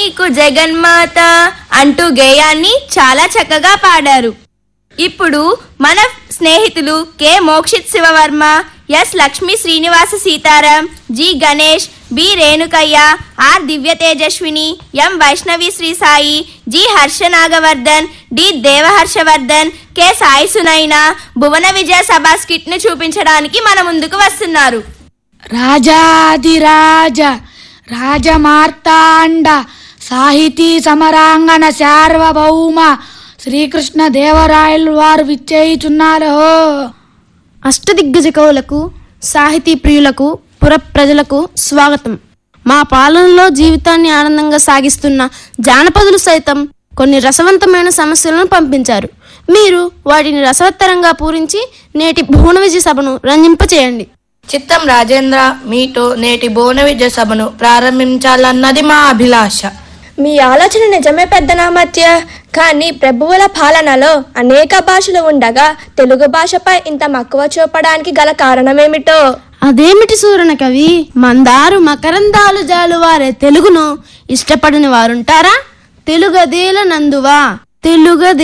నీకు జగన్మాత అంటూ గేయాన్ని చాలా చక్కగా పాడారు ఇప్పుడు మన స్నేహితులు K Mokshith Sivavarma S Lakshmi Srinivasa Sitaram G Ganesh B Renukaiah R Divya Tejaswini M Vaishnavi Sri Sai G Harsha Nagavardhan D Devaharshavardhan K Sai Sunaina Bhuvana Vijaya సభా స్కిట్ ను చూపించడానికి మన ముందుకు వస్తున్నారు రాజాదిరాజ రాజమార్తాండ సాహితీ సమరాంగణ సార్వభౌమ శ్రీకృష్ణ దేవరాయలు వారు విచ్చేయుచున్నారు అష్టదిగ్గజ కవులకు సాహితీ ప్రియులకు పుర ప్రజలకు స్వాగతం మా పాలనలో జీవితాన్ని ఆనందంగా సాగిస్తున్న జానపదులు సైతం కొన్ని రసవంతమైన సమస్యలను పంపించారు మీరు వాటిని రసవత్తరంగా పూరించి నేటి భువన విజయ సభను రంజింపచేయండి చిత్తం రాజేంద్ర మీతో నేటి భువన విద్య సభను ప్రారంభించాలన్నది మా అభిలాష మీ ఆలోచన నిజమే పెద్ద నామత్య కానీ ప్రభువుల పాలనలో అనేక భాషలు ఉండగా తెలుగు భాషపై ఇంత మక్కువ చూపడానికి గల కారణమేమిటో అదేమిటి సూరణ కవి మందారు మకరందాలు జాలు వారే తెలుగును ఇష్టపడని వారుంటారా తెలుగదేల నందువా తెలుగదే